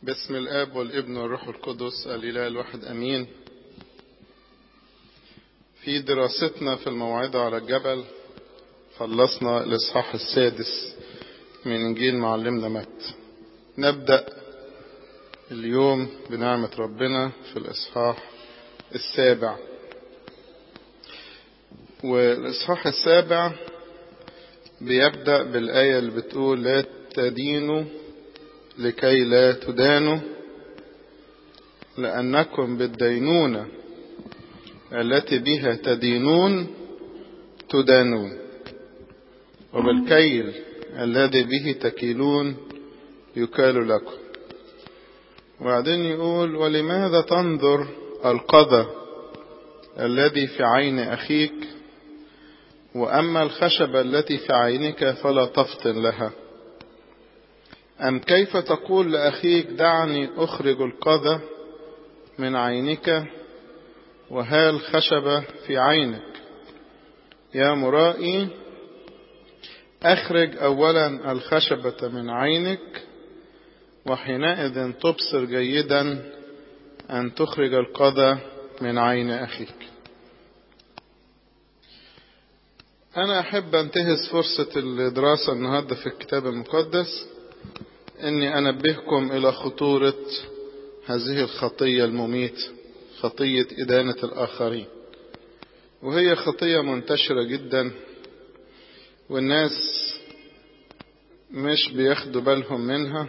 باسم الآب والابن والروح القدس الإله الواحد أمين في دراستنا في الموعظة على الجبل خلصنا الإصحاح السادس من إنجيل معلمنا مت نبدأ اليوم بنعمة ربنا في الإصحاح السابع والإصحاح السابع بيبدأ بالآية اللي بتقول لا تدينوا لكي لا تدانوا لأنكم بالدينونة التي بها تدينون تدانون وبالكيل الذي به تكيلون يكال لكم وبعدين يقول ولماذا تنظر القذى الذي في عين أخيك وأما الخشبة التي في عينك فلا تفطن لها أم كيف تقول لأخيك دعني أخرج القذى من عينك وها الخشبة في عينك يا مرائي أخرج أولا الخشبة من عينك وحينئذ تبصر جيدا أن تخرج القذى من عين أخيك أنا أحب أنتهز فرصة الدراسة النهاردة في الكتاب المقدس أني أنبهكم إلى خطورة هذه الخطية المميتة خطية إدانة الآخرين وهي خطية منتشرة جدا والناس مش بياخدوا بالهم منها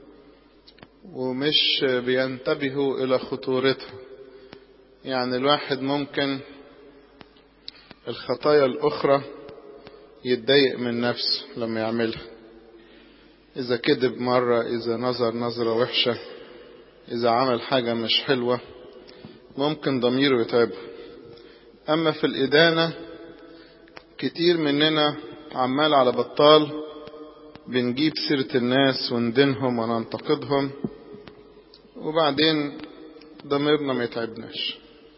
ومش بينتبهوا إلى خطورتها يعني الواحد ممكن الخطايا الأخرى يتضايق من نفسه لما يعملها إذا كذب مرة إذا نظر نظرة وحشة إذا عمل حاجة مش حلوة ممكن ضميره يتعبه أما في الإدانة كتير مننا عمال على بطال بنجيب سيرة الناس وندينهم وننتقدهم وبعدين ضميرنا ما يتعبناش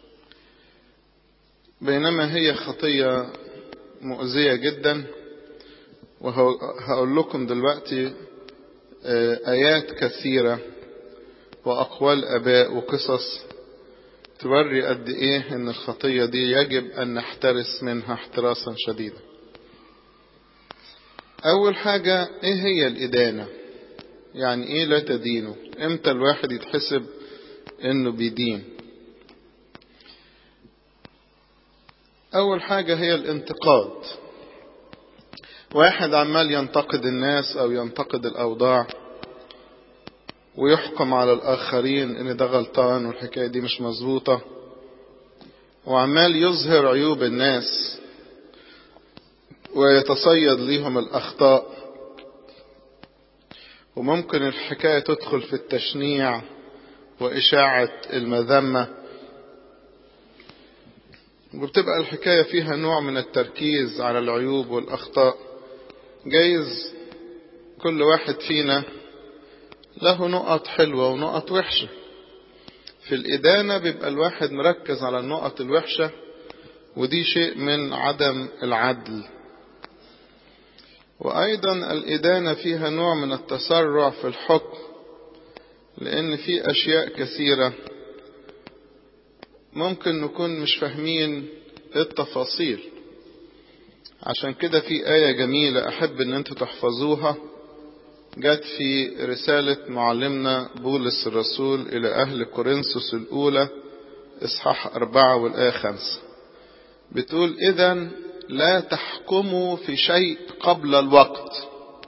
بينما هي خطية مؤذية جدا وهقول لكم دلوقتي آيات كثيرة وأقوال أباء وقصص توري قد إيه إن الخطية دي يجب أن نحترس منها احتراسا شديدا أول حاجة إيه هي الإدانة يعني إيه لا تدينه إمتى الواحد يتحسب إنه بيدين أول حاجة هي الانتقاد واحد عمال ينتقد الناس أو ينتقد الأوضاع ويحكم على الآخرين إن ده غلطان والحكاية دي مش مظبوطة وعمال يظهر عيوب الناس ويتصيد ليهم الأخطاء وممكن الحكاية تدخل في التشنيع وإشاعة المذمة وبتبقى الحكاية فيها نوع من التركيز على العيوب والأخطاء جايز كل واحد فينا له نقط حلوة ونقط وحشة في الإدانة بيبقى الواحد مركز على النقط الوحشة ودي شيء من عدم العدل وأيضا الإدانة فيها نوع من التسرع في الحكم لأن في أشياء كثيرة ممكن نكون مش فاهمين التفاصيل عشان كده في آية جميلة أحب أن أنتوا تحفظوها جت في رسالة معلمنا بولس الرسول إلى أهل كورنثوس الأولى إصحاح أربعة والآية خمسة بتقول إذا لا تحكموا في شيء قبل الوقت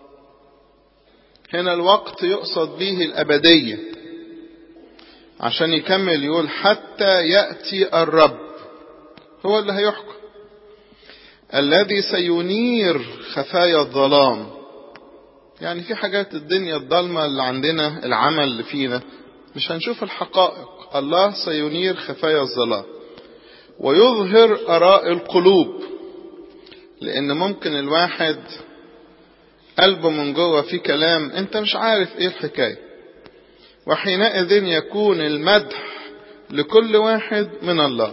هنا الوقت يقصد به الأبدية عشان يكمل يقول حتى يأتي الرب هو اللي هيحكم الذي سينير خفايا الظلام يعني في حاجات الدنيا الضلمة اللي عندنا العمل اللي فينا مش هنشوف الحقائق الله سينير خفايا الظلام ويظهر آراء القلوب لأن ممكن الواحد قلبه من جوه في كلام انت مش عارف ايه الحكاية وحينئذ يكون المدح لكل واحد من الله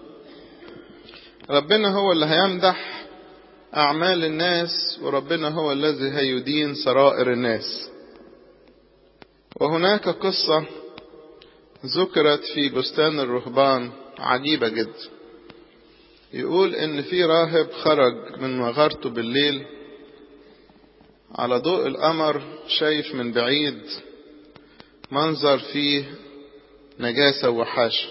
ربنا هو اللي هيمدح أعمال الناس وربنا هو الذي هيدين سرائر الناس وهناك قصة ذكرت في بستان الرهبان عجيبة جدا يقول ان في راهب خرج من مغارته بالليل على ضوء القمر شايف من بعيد منظر فيه نجاسة وحاشة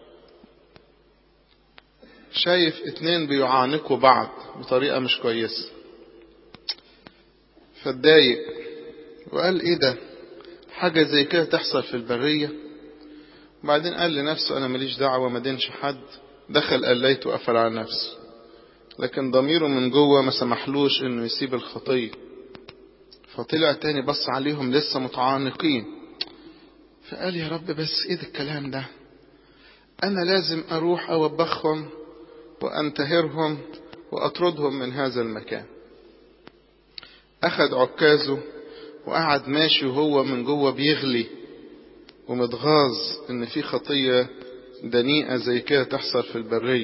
شايف اتنين بيعانقوا بعض بطريقة مش كويسة فاتضايق وقال ايه ده حاجة زي كده تحصل في البرية وبعدين قال لنفسه انا ماليش دعوة ما دينش حد دخل قليت وقفل على نفسه لكن ضميره من جوه ما سمحلوش انه يسيب الخطية فطلع تاني بص عليهم لسه متعانقين فقال يا رب بس ايه ده الكلام ده انا لازم اروح اوبخهم وانتهرهم واطردهم من هذا المكان اخد عكازه وقعد ماشي وهو من جوه بيغلي ومتغاظ ان في خطية دنيئة زي كده تحصل في البرية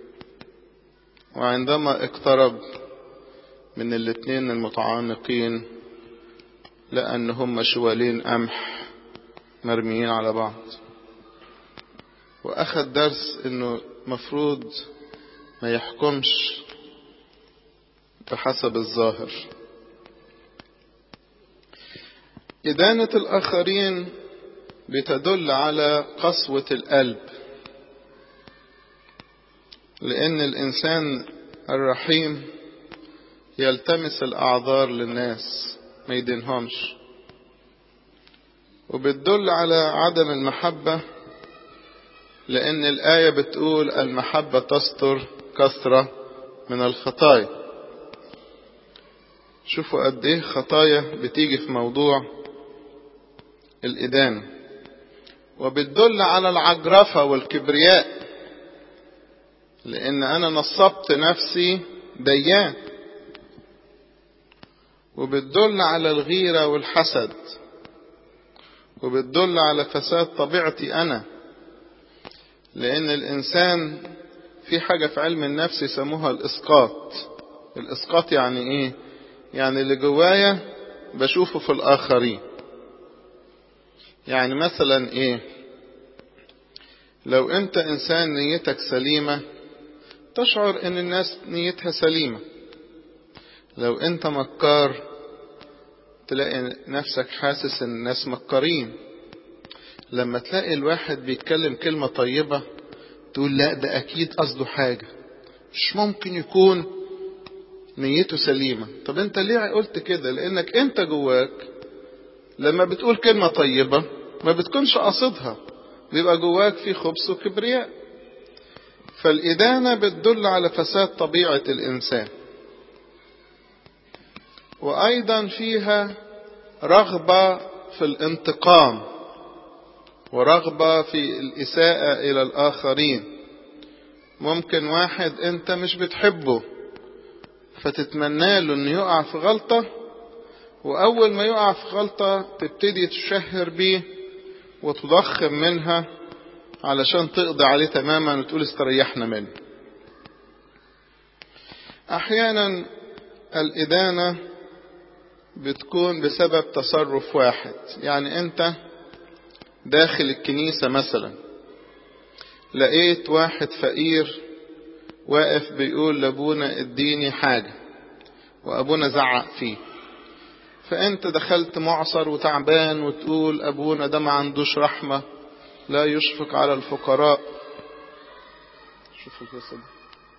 وعندما اقترب من الاتنين المتعانقين لقى ان هم شوالين قمح مرميين على بعض واخد درس انه مفروض ما يحكمش بحسب الظاهر إدانة الآخرين بتدل على قسوة القلب لأن الإنسان الرحيم يلتمس الأعذار للناس ما يدينهمش وبتدل على عدم المحبة لأن الآية بتقول المحبة تستر كثرة من الخطايا شوفوا قد ايه خطايا بتيجي في موضوع الإدانة وبتدل على العجرفة والكبرياء لأن أنا نصبت نفسي ديان وبتدل على الغيرة والحسد وبتدل على فساد طبيعتي أنا لأن الإنسان في حاجة في علم النفس يسموها الإسقاط الإسقاط يعني إيه؟ يعني اللي جوايا بشوفه في الآخرين يعني مثلا إيه؟ لو أنت إنسان نيتك سليمة تشعر إن الناس نيتها سليمة لو أنت مكار تلاقي نفسك حاسس إن الناس مكارين لما تلاقي الواحد بيتكلم كلمة طيبة تقول لا ده أكيد قصده حاجة مش ممكن يكون نيته سليمة طب أنت ليه قلت كده لأنك أنت جواك لما بتقول كلمة طيبة ما بتكونش قاصدها بيبقى جواك في خبث وكبرياء فالإدانة بتدل على فساد طبيعة الإنسان وأيضا فيها رغبة في الانتقام ورغبة في الإساءة إلى الآخرين ممكن واحد أنت مش بتحبه فتتمنى له أنه يقع في غلطة وأول ما يقع في غلطة تبتدي تشهر بيه وتضخم منها علشان تقضي عليه تماما وتقول استريحنا منه أحيانا الإدانة بتكون بسبب تصرف واحد يعني أنت داخل الكنيسة مثلا لقيت واحد فقير واقف بيقول لابونا اديني حاجة وابونا زعق فيه فانت دخلت معصر وتعبان وتقول ابونا ده ما عندوش رحمة لا يشفق على الفقراء شوفوا القصة دي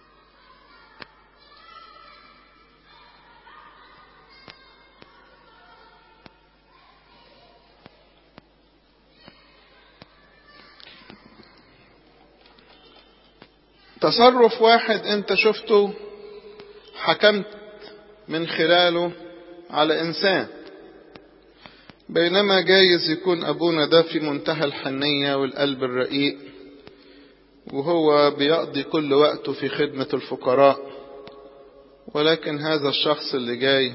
تصرف واحد انت شفته حكمت من خلاله على انسان بينما جايز يكون ابونا ده في منتهى الحنية والقلب الرقيق وهو بيقضي كل وقته في خدمة الفقراء ولكن هذا الشخص اللي جاي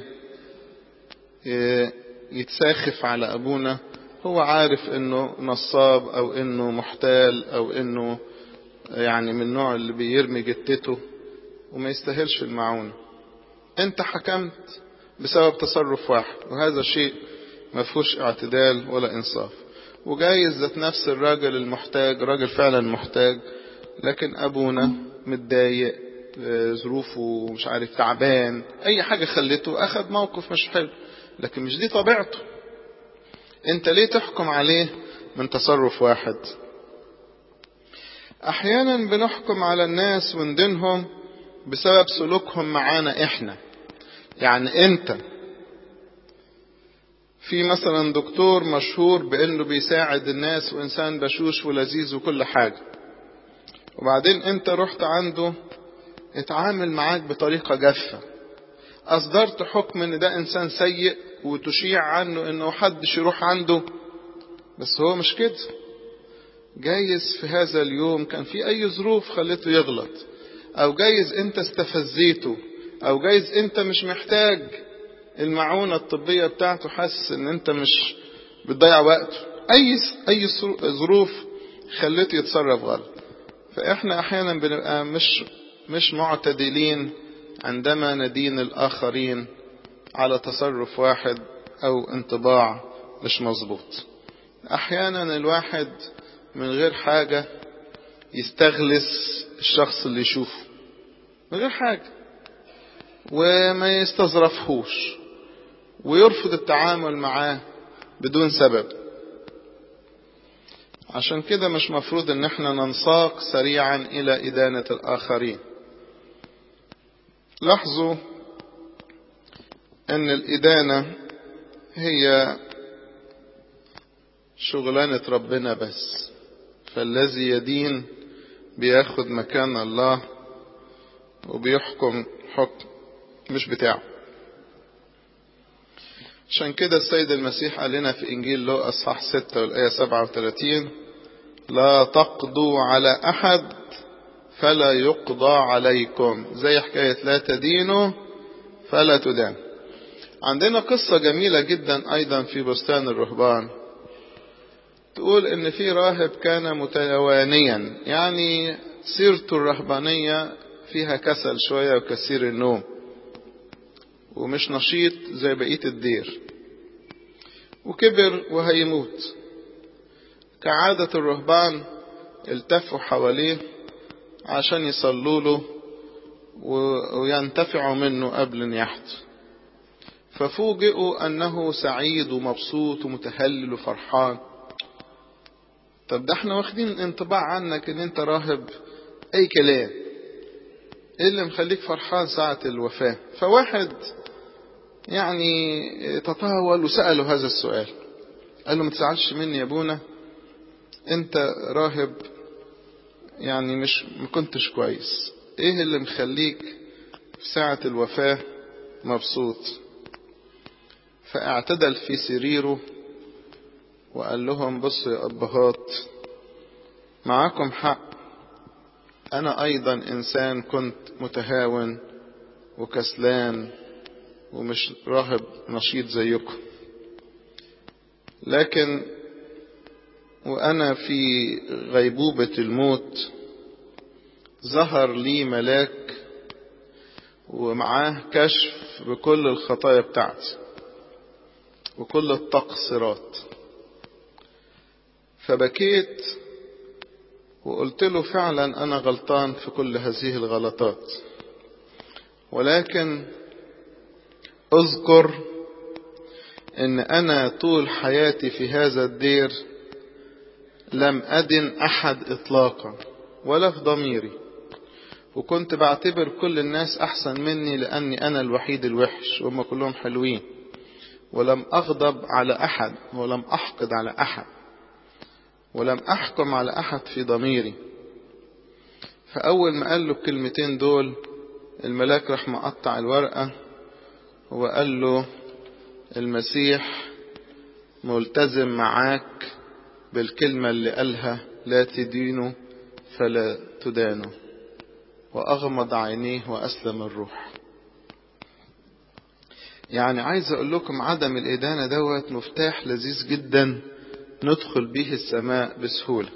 يتساخف على ابونا هو عارف انه نصاب او انه محتال او انه يعني من النوع اللي بيرمي جتته وما يستاهلش المعونة انت حكمت بسبب تصرف واحد وهذا شيء ما فيهوش اعتدال ولا انصاف وجايز ذات نفس الراجل المحتاج راجل فعلا محتاج لكن ابونا متضايق ظروفه مش عارف تعبان اي حاجة خلته اخذ موقف مش حلو لكن مش دي طبيعته انت ليه تحكم عليه من تصرف واحد احيانا بنحكم على الناس وندينهم بسبب سلوكهم معانا احنا يعني انت في مثلا دكتور مشهور بانه بيساعد الناس وانسان بشوش ولذيذ وكل حاجة وبعدين انت رحت عنده اتعامل معاك بطريقة جافة اصدرت حكم ان ده انسان سيء وتشيع عنه انه حدش يروح عنده بس هو مش كده جايز في هذا اليوم كان في اي ظروف خلته يغلط او جايز انت استفزيته او جايز انت مش محتاج المعونة الطبية بتاعته حاسس ان انت مش بتضيع وقته اي اي ظروف خلته يتصرف غلط فاحنا احيانا بنبقى مش مش معتدلين عندما ندين الاخرين على تصرف واحد او انطباع مش مظبوط احيانا الواحد من غير حاجة يستغلس الشخص اللي يشوفه من غير حاجة وما يستظرفهوش ويرفض التعامل معاه بدون سبب عشان كده مش مفروض ان احنا ننساق سريعا الى ادانة الاخرين لاحظوا ان الادانة هي شغلانة ربنا بس فالذي يدين بياخد مكان الله وبيحكم حكم مش بتاعه عشان كده السيد المسيح قال لنا في إنجيل لو أصحاح 6 والآية 37 لا تقضوا على أحد فلا يقضى عليكم زي حكاية لا تدينوا فلا تدان عندنا قصة جميلة جدا أيضا في بستان الرهبان تقول إن في راهب كان متوانيا يعني سيرته الرهبانية فيها كسل شوية وكثير النوم ومش نشيط زي بقية الدير وكبر وهيموت كعادة الرهبان التفوا حواليه عشان يصلوا له وينتفعوا منه قبل نياحته ففوجئوا أنه سعيد ومبسوط ومتهلل وفرحان طب ده احنا واخدين انطباع عنك ان انت راهب اي كلام ايه اللي مخليك فرحان ساعة الوفاة فواحد يعني تطاول وسأله هذا السؤال قال له ما تزعلش مني يا ابونا انت راهب يعني مش ما كنتش كويس ايه اللي مخليك في ساعة الوفاة مبسوط فاعتدل في سريره وقال لهم بصوا يا أبهات معاكم حق أنا أيضا إنسان كنت متهاون وكسلان ومش راهب نشيط زيكم لكن وأنا في غيبوبة الموت ظهر لي ملاك ومعاه كشف بكل الخطايا بتاعتي وكل التقصيرات فبكيت وقلت له فعلا أنا غلطان في كل هذه الغلطات ولكن أذكر أن أنا طول حياتي في هذا الدير لم أدن أحد إطلاقا ولا في ضميري وكنت بعتبر كل الناس أحسن مني لأني أنا الوحيد الوحش وهم كلهم حلوين ولم أغضب على أحد ولم أحقد على أحد ولم أحكم على أحد في ضميري فأول ما قال له الكلمتين دول الملاك راح مقطع الورقة وقال له المسيح ملتزم معاك بالكلمة اللي قالها لا تدينوا فلا تدانوا وأغمض عينيه وأسلم الروح يعني عايز أقول لكم عدم الإدانة دوت مفتاح لذيذ جدا ندخل به السماء بسهولة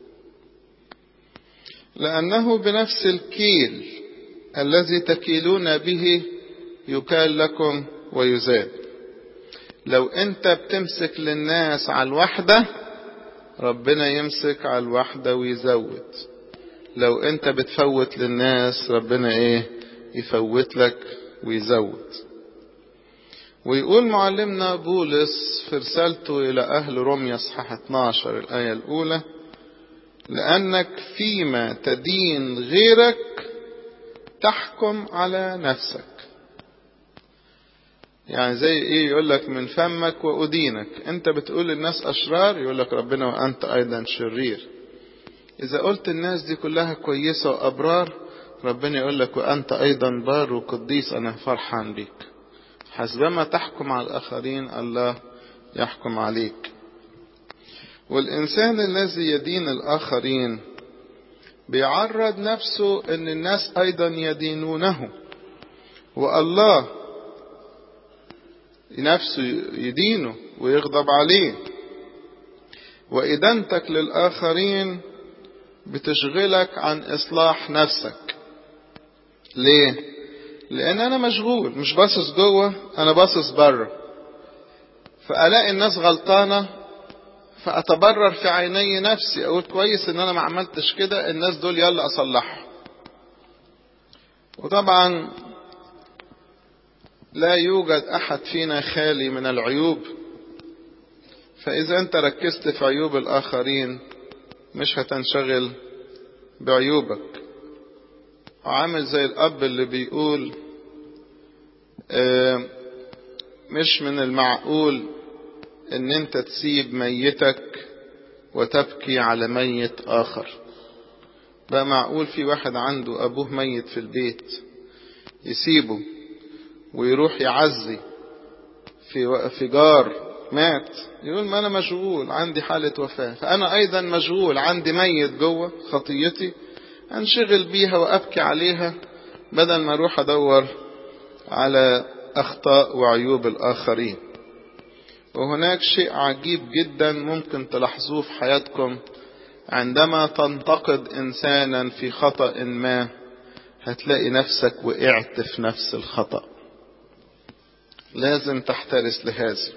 لأنه بنفس الكيل الذي تكيلون به يكال لكم ويزاد لو انت بتمسك للناس على الوحدة ربنا يمسك على الوحدة ويزود لو انت بتفوت للناس ربنا ايه يفوت لك ويزود ويقول معلمنا بولس في رسالته إلى أهل روميا اصحاح 12 الآية الأولى لأنك فيما تدين غيرك تحكم على نفسك يعني زي ايه يقول لك من فمك وأدينك انت بتقول الناس أشرار يقول لك ربنا وأنت أيضا شرير إذا قلت الناس دي كلها كويسة وأبرار ربنا يقول لك وأنت أيضا بار وقديس أنا فرحان بيك حسبما تحكم على الآخرين الله يحكم عليك والإنسان الذي يدين الآخرين بيعرض نفسه أن الناس أيضا يدينونه والله نفسه يدينه ويغضب عليه وإدانتك للآخرين بتشغلك عن إصلاح نفسك ليه؟ لأن أنا مشغول مش باصص جوه أنا باصص بره فألاقي الناس غلطانة فأتبرر في عيني نفسي أقول كويس إن أنا ما عملتش كده الناس دول يلا أصلحهم وطبعا لا يوجد أحد فينا خالي من العيوب فإذا أنت ركزت في عيوب الآخرين مش هتنشغل بعيوبك عامل زي الأب اللي بيقول مش من المعقول ان انت تسيب ميتك وتبكي على ميت آخر بقى معقول في واحد عنده أبوه ميت في البيت يسيبه ويروح يعزي في في جار مات يقول ما أنا مشغول عندي حالة وفاة فأنا أيضا مشغول عندي ميت جوه خطيتي أنشغل بيها وأبكي عليها بدل ما أروح أدور على أخطاء وعيوب الآخرين وهناك شيء عجيب جدا ممكن تلاحظوه في حياتكم عندما تنتقد إنسانا في خطأ ما هتلاقي نفسك وقعت في نفس الخطأ لازم تحترس لهذا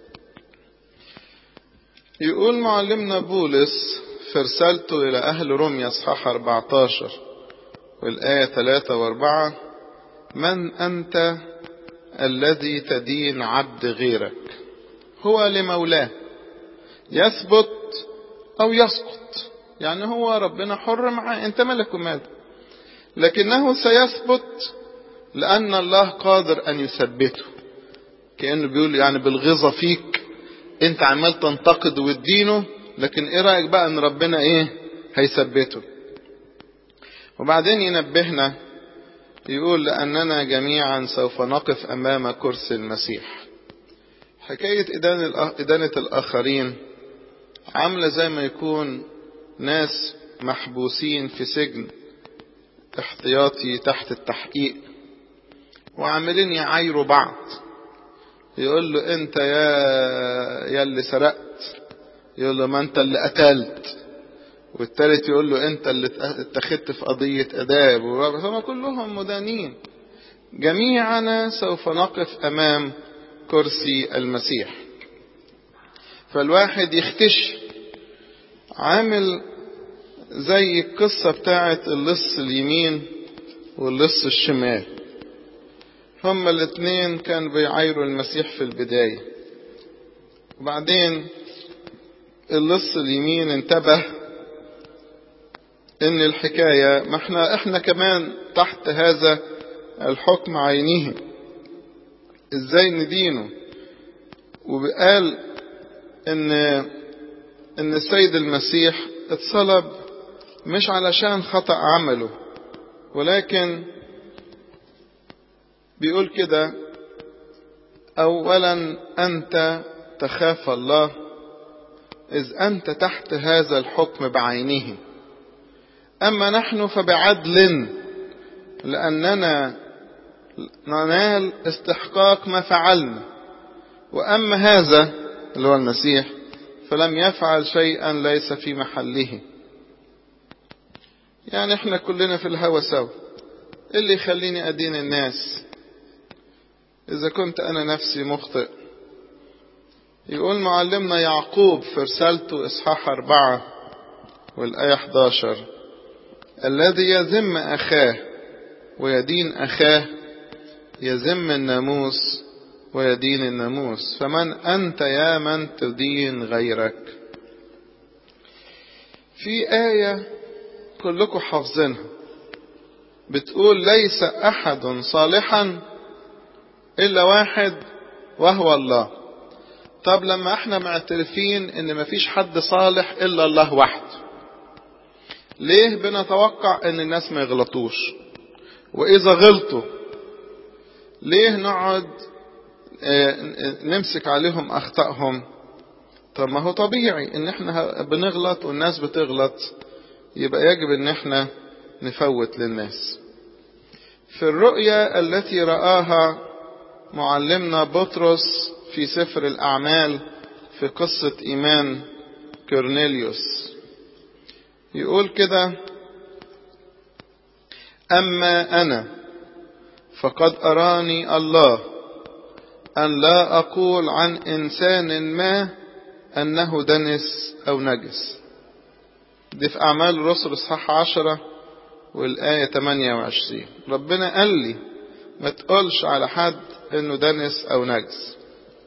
يقول معلمنا بولس في رسالته إلى أهل روميا اصحاح 14 والآية 3 و4 من أنت الذي تدين عبد غيرك هو لمولاه يثبت أو يسقط يعني هو ربنا حر معاه أنت ملك ومال لكنه سيثبت لأن الله قادر أن يثبته كأنه بيقول يعني بالغيظة فيك أنت عمال تنتقد وتدينه لكن إيه رأيك بقى أن ربنا إيه هيثبته وبعدين ينبهنا يقول لأننا جميعا سوف نقف أمام كرسي المسيح حكاية إدانة الآخرين عاملة زي ما يكون ناس محبوسين في سجن احتياطي تحت التحقيق وعاملين يعايروا بعض يقول له انت يا يا اللي سرقت يقول له ما انت اللي قتلت والتالت يقول له انت اللي اتخذت في قضية اداب هم كلهم مدانين جميعنا سوف نقف امام كرسي المسيح فالواحد يختش عامل زي القصة بتاعت اللص اليمين واللص الشمال هما الاتنين كانوا بيعايروا المسيح في البداية وبعدين اللص اليمين انتبه ان الحكاية ما احنا احنا كمان تحت هذا الحكم عينيه ازاي ندينه وقال ان ان السيد المسيح اتصلب مش علشان خطأ عمله ولكن بيقول كده اولا انت تخاف الله اذ انت تحت هذا الحكم بعينه اما نحن فبعدل لاننا ننال استحقاق ما فعلنا واما هذا اللي هو المسيح فلم يفعل شيئا ليس في محله يعني احنا كلنا في الهوى سوا اللي يخليني ادين الناس اذا كنت انا نفسي مخطئ يقول معلمنا يعقوب في رسالته إصحاح أربعة والآية 11 الذي يذم أخاه ويدين أخاه يذم الناموس ويدين الناموس فمن أنت يا من تدين غيرك في آية كلكم حافظينها بتقول ليس أحد صالحا إلا واحد وهو الله طب لما احنا معترفين ان مفيش حد صالح الا الله وحده ليه بنتوقع ان الناس ما يغلطوش واذا غلطوا ليه نقعد نمسك عليهم اخطائهم طب ما هو طبيعي ان احنا بنغلط والناس بتغلط يبقى يجب ان احنا نفوت للناس في الرؤيا التي رآها معلمنا بطرس في سفر الأعمال في قصة إيمان كورنيليوس يقول كده أما أنا فقد أراني الله أن لا أقول عن إنسان ما أنه دنس أو نجس دي في أعمال الرسل إصحاح عشرة والآية 28 ربنا قال لي ما تقولش على حد إنه دنس أو نجس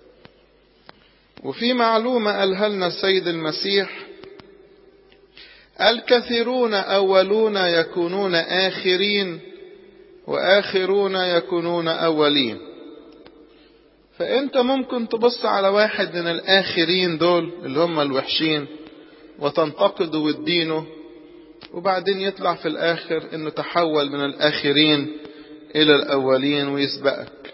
وفي معلومة قالها لنا السيد المسيح الكثيرون أولون يكونون آخرين وآخرون يكونون أولين فأنت ممكن تبص على واحد من الآخرين دول اللي هم الوحشين وتنتقده وتدينه وبعدين يطلع في الآخر إنه تحول من الآخرين إلى الأولين ويسبقك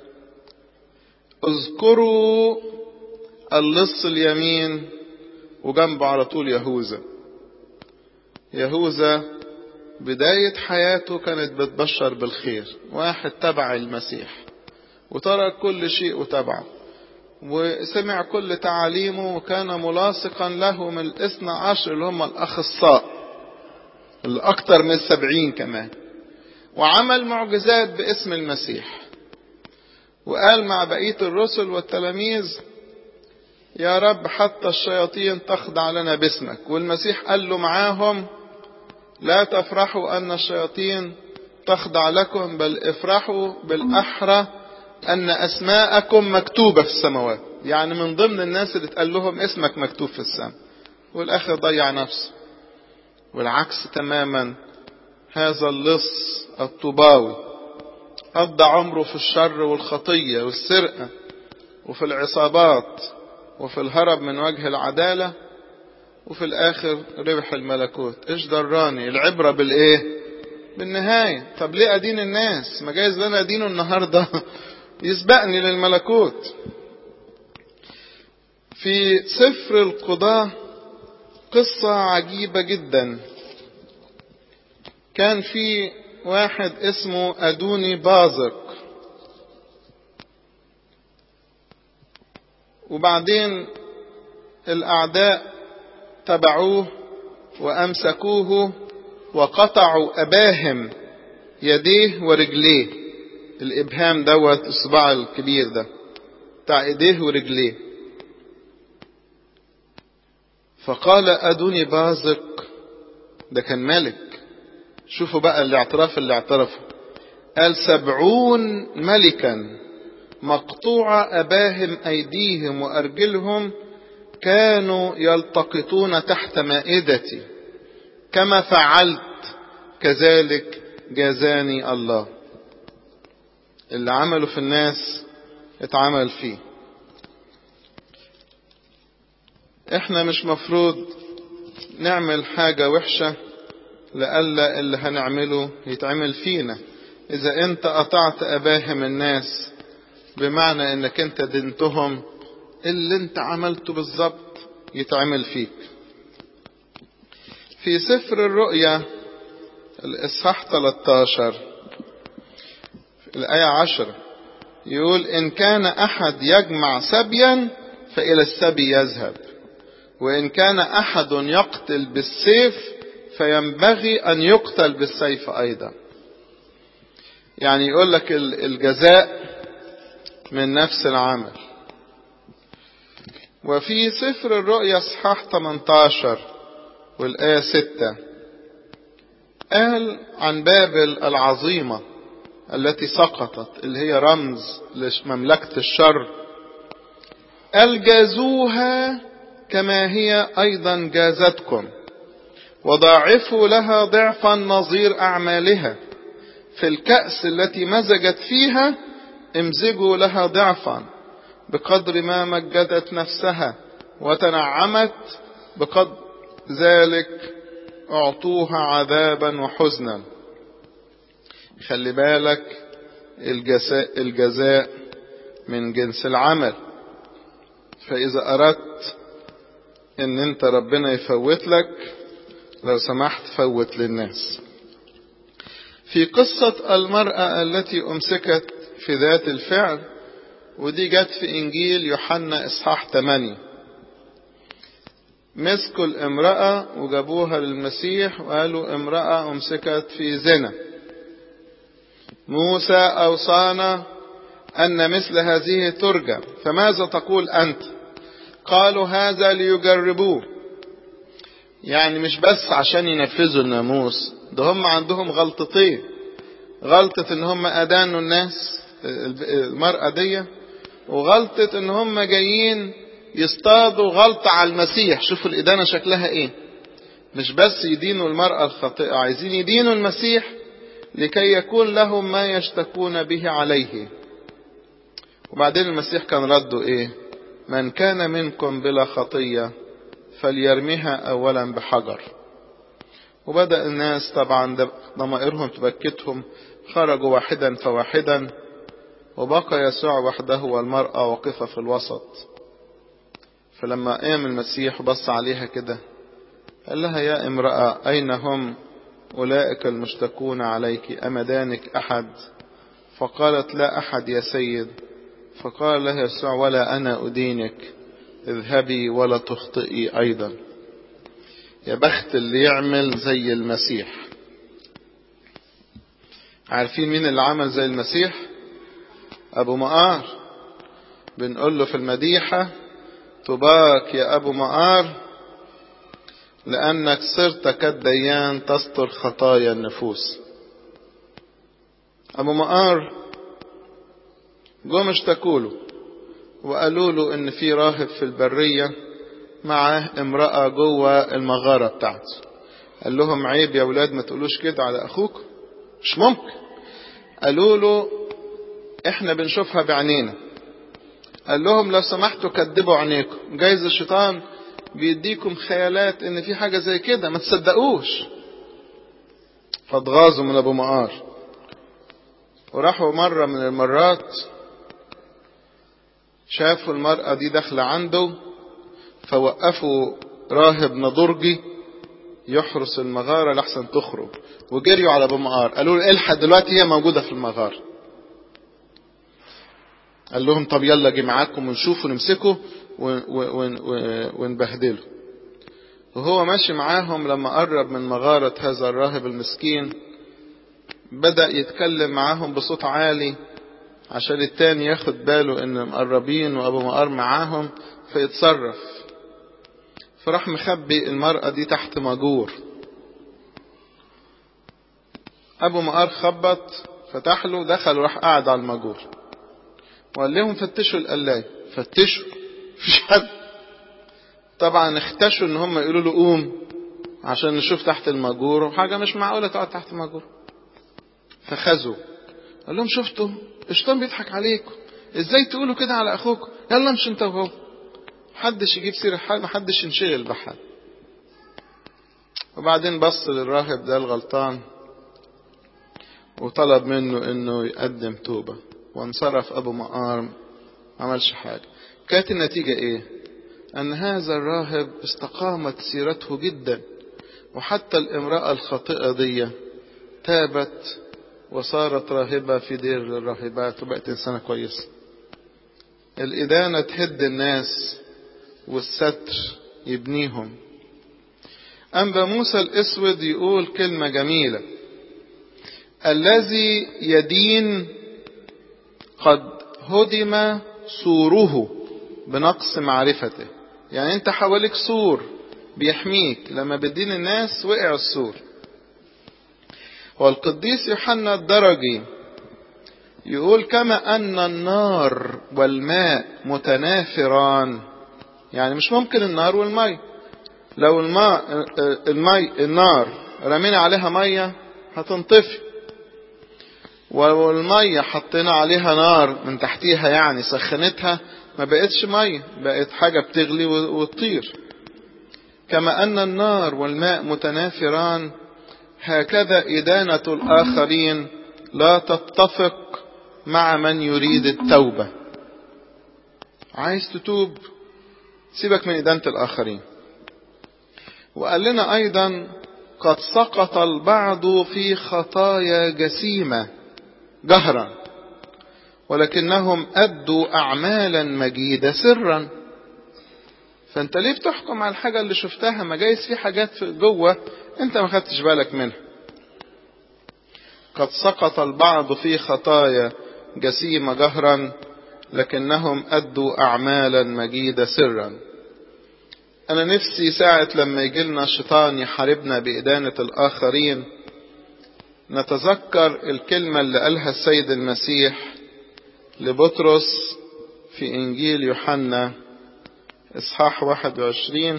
اذكروا اللص اليمين وجنبه على طول يهوذا يهوذا بداية حياته كانت بتبشر بالخير واحد تبع المسيح وترك كل شيء وتبعه وسمع كل تعاليمه وكان ملاصقا له من الاثنى عشر اللي هم الأخصاء الأكثر من السبعين كمان وعمل معجزات باسم المسيح وقال مع بقية الرسل والتلاميذ يا رب حتى الشياطين تخضع لنا باسمك والمسيح قال له معاهم لا تفرحوا أن الشياطين تخضع لكم بل افرحوا بالأحرى أن أسماءكم مكتوبة في السماوات يعني من ضمن الناس اللي تقال لهم اسمك مكتوب في السماء والآخر ضيع نفسه والعكس تماما هذا اللص الطوباوي قضى عمره في الشر والخطية والسرقة وفي العصابات وفي الهرب من وجه العدالة وفي الآخر ربح الملكوت إيش دراني العبرة بالإيه بالنهاية طب ليه أدين الناس ما جايز لنا أدينه النهاردة يسبقني للملكوت في سفر القضاة قصة عجيبة جدا كان في واحد اسمه أدوني بازق وبعدين الأعداء تبعوه وأمسكوه وقطعوا أباهم يديه ورجليه الإبهام دوت الصباع الكبير ده بتاع إيديه ورجليه فقال أدوني بازق ده كان ملك شوفوا بقى الاعتراف اللي اعترفه قال سبعون ملكا مقطوع أباهم أيديهم وأرجلهم كانوا يلتقطون تحت مائدتي كما فعلت كذلك جازاني الله اللي عمله في الناس اتعمل فيه احنا مش مفروض نعمل حاجة وحشة لألا اللي هنعمله يتعمل فينا إذا أنت قطعت أباهم الناس بمعنى أنك أنت دنتهم اللي أنت عملته بالظبط يتعمل فيك في سفر الرؤيا الإصحاح 13 الآية 10 يقول إن كان أحد يجمع سبيا فإلى السبي يذهب وإن كان أحد يقتل بالسيف فينبغي أن يقتل بالسيف أيضا يعني يقول لك الجزاء من نفس العمل وفي سفر الرؤيا اصحاح 18 والآية 6 قال عن بابل العظيمة التي سقطت اللي هي رمز لمملكة الشر قال جازوها كما هي أيضا جازتكم وضاعفوا لها ضعفا نظير أعمالها في الكأس التي مزجت فيها امزجوا لها ضعفا بقدر ما مجدت نفسها وتنعمت بقدر ذلك اعطوها عذابا وحزنا خلي بالك الجزاء, الجزاء من جنس العمل فإذا أردت إن أنت ربنا يفوت لك لو سمحت فوت للناس في قصة المرأة التي أمسكت في ذات الفعل ودي جت في إنجيل يوحنا إصحاح 8 مسكوا الامرأة وجابوها للمسيح وقالوا امرأة أمسكت في زنا موسى أوصانا أن مثل هذه ترجم فماذا تقول أنت قالوا هذا ليجربوه يعني مش بس عشان ينفذوا الناموس ده هم عندهم غلطتين غلطة ان هم ادانوا الناس المرأة دي وغلطة ان هم جايين يصطادوا غلطة على المسيح شوفوا الإدانة شكلها ايه مش بس يدينوا المرأة الخاطئة عايزين يدينوا المسيح لكي يكون لهم ما يشتكون به عليه وبعدين المسيح كان رده ايه من كان منكم بلا خطية فليرميها اولا بحجر وبدأ الناس طبعا ضمائرهم تبكتهم خرجوا واحدا فواحدا وبقى يسوع وحده والمرأة واقفة في الوسط فلما قام المسيح بص عليها كده قال لها يا امرأة أين هم أولئك المشتكون عليك أمدانك أحد فقالت لا أحد يا سيد فقال لها يسوع ولا أنا أدينك اذهبي ولا تخطئي أيضا يا بخت اللي يعمل زي المسيح عارفين مين اللي عمل زي المسيح أبو مقار بنقول له في المديحة طباك يا أبو مقار لأنك صرت كالديان تستر خطايا النفوس أبو مقار جم اشتكوا له وقالوا له إن في راهب في البرية معاه امرأة جوه المغارة بتاعته قال لهم عيب يا ولاد ما تقولوش كده على أخوك مش ممكن قالوا له احنا بنشوفها بعينينا قال لهم لو سمحتوا كدبوا عينيكم جايز الشيطان بيديكم خيالات ان في حاجة زي كده ما تصدقوش فاتغاظوا من ابو مقار وراحوا مرة من المرات شافوا المرأة دي داخلة عنده فوقفوا راهب نضرجي يحرس المغارة لحسن تخرج وجريوا على ابو مقار قالوا له الحق دلوقتي هي موجودة في المغارة قال لهم طب يلا جي معاكم ونشوفه نمسكه ونبهدله وهو ماشي معاهم لما قرب من مغارة هذا الراهب المسكين بدأ يتكلم معاهم بصوت عالي عشان التاني ياخد باله ان مقربين وابو مقار معاهم فيتصرف فراح مخبي المرأة دي تحت مجور ابو مقار خبط فتح له دخل وراح قاعد على المجور وقال لهم فتشوا القلاية فتشوا مفيش حد طبعا اختشوا ان هم يقولوا له قوم عشان نشوف تحت المجور وحاجة مش معقولة تقعد تحت المجور فخزوا قال لهم شفتوا الشيطان بيضحك عليكم ازاي تقولوا كده على اخوكم يلا امشي انت وهو محدش يجيب سيرة حد محدش ينشغل بحد وبعدين بص للراهب ده الغلطان وطلب منه انه يقدم توبة وانصرف ابو مقار ما عملش حاجة كانت النتيجة ايه ان هذا الراهب استقامت سيرته جدا وحتى الامرأة الخاطئة دي تابت وصارت راهبة في دير للراهبات وبقت إنسانة كويسة الإدانة تهد الناس والستر يبنيهم أنبا موسى الأسود يقول كلمة جميلة الذي يدين قد هدم سوره بنقص معرفته يعني انت حواليك سور بيحميك لما بدين الناس وقع السور والقديس يوحنا الدرجي يقول كما أن النار والماء متنافران يعني مش ممكن النار والماء لو الماء الماء النار رمينا عليها مية هتنطفي ولو المية حطينا عليها نار من تحتيها يعني سخنتها ما بقتش مية بقت حاجة بتغلي وتطير كما أن النار والماء متنافران هكذا إدانة الآخرين لا تتفق مع من يريد التوبة عايز تتوب سيبك من إدانة الآخرين وقال لنا أيضا قد سقط البعض في خطايا جسيمة جهرا ولكنهم أدوا أعمالا مجيدة سرا فأنت ليه بتحكم على الحاجة اللي شفتها ما جايز في حاجات جوه أنت ما خدتش بالك منها قد سقط البعض في خطايا جسيمة جهرا لكنهم أدوا أعمالا مجيدة سرا أنا نفسي ساعة لما يجيلنا الشيطان يحاربنا بإدانة الآخرين نتذكر الكلمة اللي قالها السيد المسيح لبطرس في إنجيل يوحنا إصحاح 21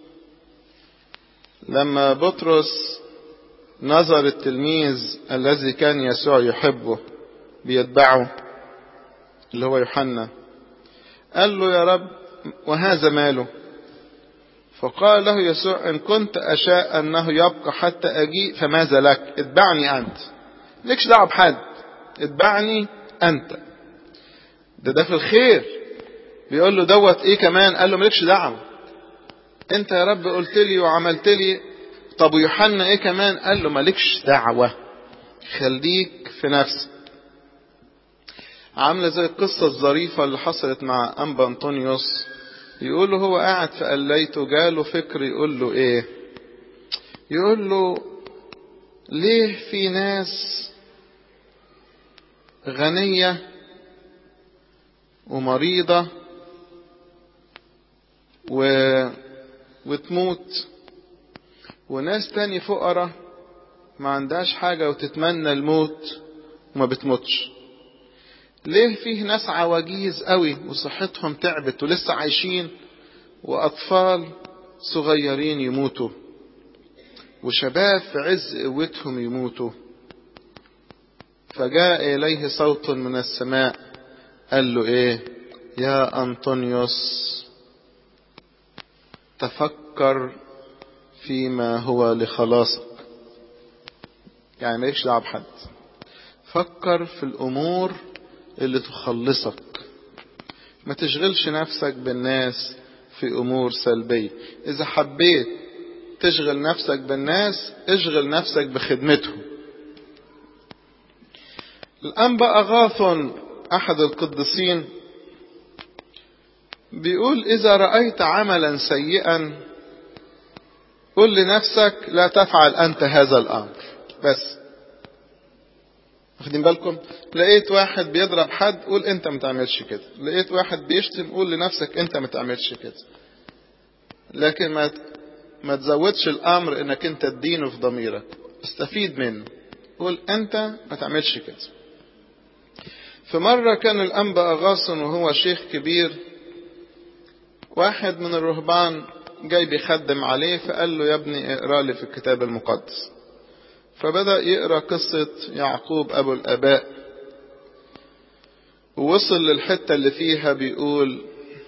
لما بطرس نظر التلميذ الذي كان يسوع يحبه بيتبعه اللي هو يوحنا قال له يا رب وهذا ماله فقال له يسوع إن كنت أشاء أنه يبقى حتى أجيء فماذا لك اتبعني أنت لكش دعوة بحد اتبعني أنت ده ده في الخير بيقول له دوت ايه كمان قال له مالكش دعوة انت يا رب قلت لي وعملت لي طب ويوحنا ايه كمان قال له مالكش دعوة خليك في نفسك عاملة زي القصة الظريفة اللي حصلت مع أنبا أنطونيوس يقول له هو قاعد في قليته جاله فكر يقول له ايه يقول له ليه في ناس غنية ومريضة و... وتموت وناس تاني فقراء ما عندهاش حاجة وتتمنى الموت وما بتموتش ليه فيه ناس عواجيز قوي وصحتهم تعبت ولسه عايشين وأطفال صغيرين يموتوا وشباب في عز قوتهم يموتوا فجاء إليه صوت من السماء قال له إيه يا أنطونيوس تفكر فيما هو لخلاصك يعني مالكش دعوه بحد فكر في الأمور اللي تخلصك ما تشغلش نفسك بالناس في أمور سلبية إذا حبيت تشغل نفسك بالناس اشغل نفسك بخدمتهم الأنبا أغاثون أحد القديسين بيقول إذا رأيت عملا سيئا قل لنفسك لا تفعل أنت هذا الأمر بس واخدين بالكم لقيت واحد بيضرب حد قول انت ما تعملش كده لقيت واحد بيشتم قول لنفسك انت ما تعملش كده لكن ما ما تزودش الامر انك انت تدينه في ضميرك استفيد منه قول انت ما تعملش كده في مرة كان الأنبا أغاصن وهو شيخ كبير واحد من الرهبان جاي بيخدم عليه فقال له يا ابني اقرا لي في الكتاب المقدس فبدأ يقرأ قصة يعقوب أبو الآباء ووصل للحتة اللي فيها بيقول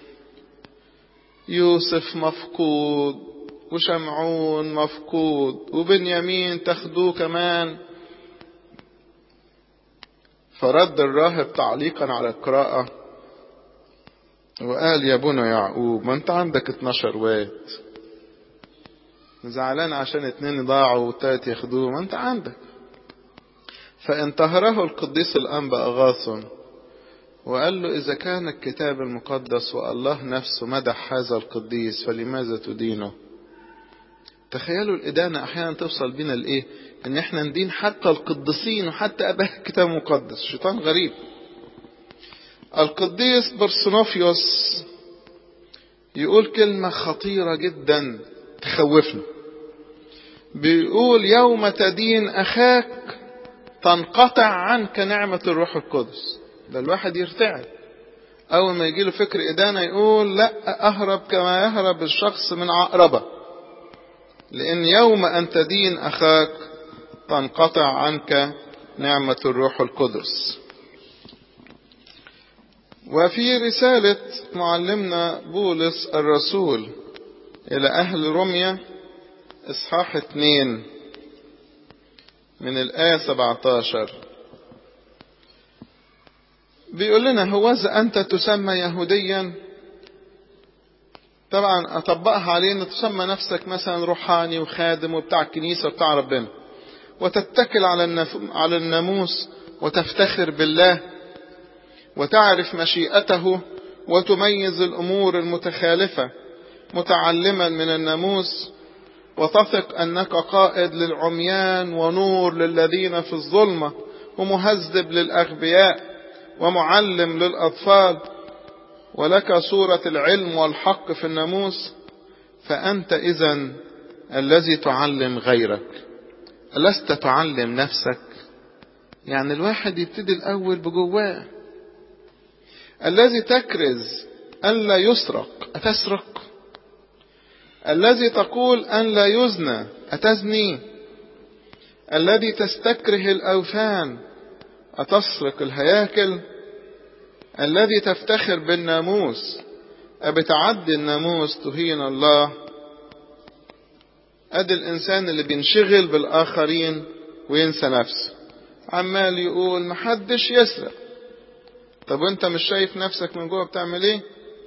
يوسف مفقود وشمعون مفقود وبنيامين تاخدوه كمان فرد الراهب تعليقا على القراءة وقال يا ابونا يعقوب ما انت عندك 12 واد زعلان عشان اتنين ضاعوا والتالت ياخدوه ما انت عندك فانتهره القديس الأنبا أغاثون وقال له إذا كان الكتاب المقدس والله نفسه مدح هذا القديس فلماذا تدينه تخيلوا الإدانة أحيانا توصل بنا لإيه إن إحنا ندين حتى القديسين وحتى أباء الكتاب المقدس شيطان غريب القديس برسنوفيوس يقول كلمة خطيرة جدا تخوفنا بيقول يوم تدين أخاك تنقطع عنك نعمة الروح القدس ده الواحد يرتعب أول ما يجي له فكر إدانة يقول لا أهرب كما يهرب الشخص من عقربة لأن يوم أن تدين أخاك تنقطع عنك نعمة الروح القدس وفي رسالة معلمنا بولس الرسول إلى أهل روميا إصحاح اتنين من الآية 17 بيقول لنا هوذا أنت تسمى يهوديا طبعا أطبقها عليه أن تسمى نفسك مثلا روحاني وخادم وبتاع الكنيسة وبتاع ربنا وتتكل على على الناموس وتفتخر بالله وتعرف مشيئته وتميز الأمور المتخالفة متعلما من الناموس وتثق أنك قائد للعميان ونور للذين في الظلمة ومهذب للأغبياء ومعلم للأطفال ولك صورة العلم والحق في الناموس فأنت إذا الذي تعلم غيرك ألست تعلم نفسك يعني الواحد يبتدي الأول بجواه الذي تكرز ألا يسرق أتسرق الذي تقول أن لا يزنى أتزني الذي تستكره الأوثان أتسرق الهياكل الذي تفتخر بالناموس أبتعدي الناموس تهين الله أدي الإنسان اللي بينشغل بالآخرين وينسى نفسه عمال يقول محدش يسرق طب وانت مش شايف نفسك من جوه بتعمل ايه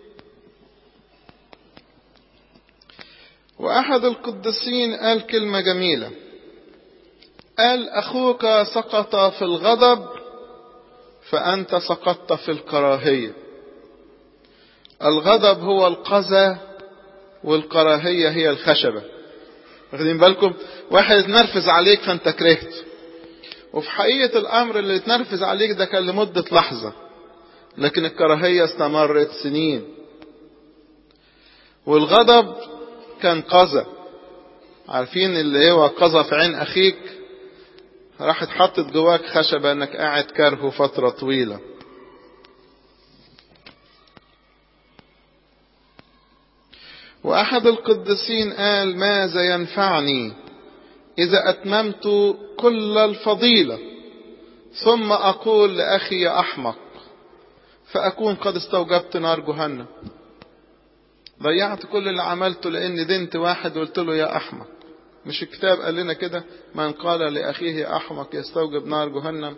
واحد القديسين قال كلمة جميلة قال اخوك سقط في الغضب فانت سقطت في الكراهية الغضب هو القذى والكراهية هي الخشبة واخدين بالكم واحد اتنرفز عليك فانت كرهت وفي حقيقة الامر اللي اتنرفز عليك ده كان لمدة لحظة لكن الكراهية استمرت سنين والغضب كان قذى عارفين اللي هو قذى في عين اخيك راحت حطت جواك خشبة انك قاعد كارهه فترة طويلة واحد القديسين قال ماذا ينفعني اذا اتممت كل الفضيلة ثم اقول لاخي يا احمق فأكون قد استوجبت نار جهنم ضيعت كل اللي عملته لأن دنت واحد وقلت له يا أحمق مش الكتاب قال لنا كده من قال لأخيه يا أحمق يستوجب نار جهنم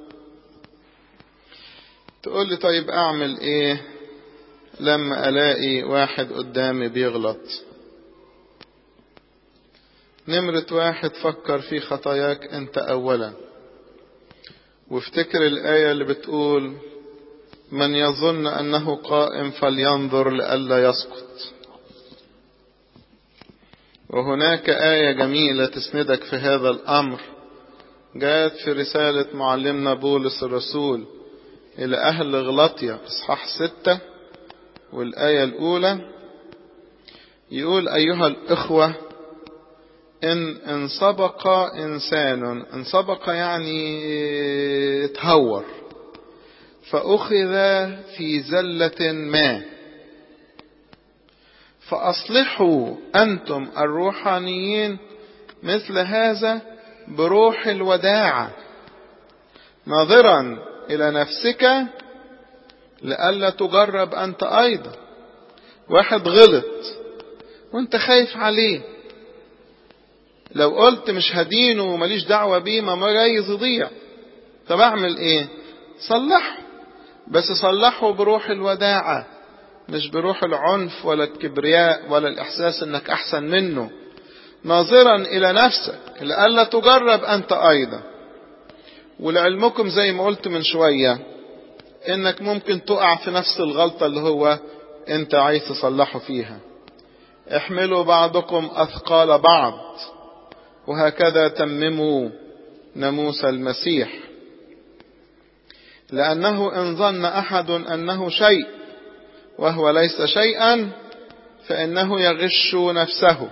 تقول لي طيب أعمل إيه لما ألاقي واحد قدامي بيغلط نمرة واحد فكر في خطاياك أنت أولا وافتكر الآية اللي بتقول من يظن أنه قائم فلينظر لئلا يسقط وهناك آية جميلة تسندك في هذا الأمر جاءت في رسالة معلمنا بولس الرسول إلى أهل غلطية إصحاح ستة والآية الأولى يقول أيها الإخوة إن إن سبق إنسان إن سبق يعني تهور فأخذ في زلة ما فأصلحوا أنتم الروحانيين مثل هذا بروح الوداعة ناظرا إلى نفسك لئلا تجرب أنت أيضا واحد غلط وانت خايف عليه لو قلت مش هدينه ومليش دعوة بيه ما جايز يضيع طب اعمل ايه صلحه بس صلحه بروح الوداعة مش بروح العنف ولا الكبرياء ولا الإحساس إنك أحسن منه ناظرا إلى نفسك لئلا تجرب أنت أيضا ولعلمكم زي ما قلت من شوية إنك ممكن تقع في نفس الغلطة اللي هو أنت عايز تصلحه فيها احملوا بعضكم أثقال بعض وهكذا تمموا ناموس المسيح لأنه إن ظن أحد أنه شيء وهو ليس شيئا فإنه يغش نفسه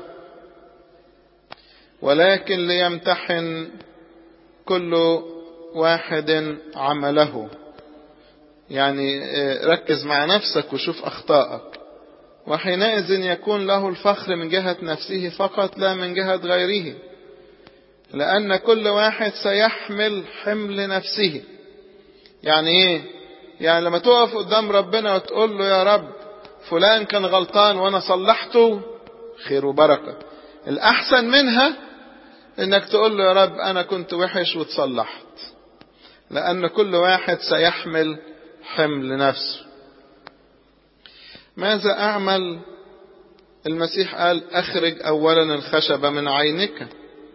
ولكن ليمتحن كل واحد عمله يعني ركز مع نفسك وشوف أخطائك وحينئذ يكون له الفخر من جهة نفسه فقط لا من جهة غيره لأن كل واحد سيحمل حمل نفسه يعني إيه؟ يعني لما تقف قدام ربنا وتقول له يا رب فلان كان غلطان وأنا صلحته خير وبركة الأحسن منها إنك تقول له يا رب أنا كنت وحش وتصلحت لأن كل واحد سيحمل حمل نفسه ماذا أعمل المسيح قال أخرج أولا الخشبة من عينك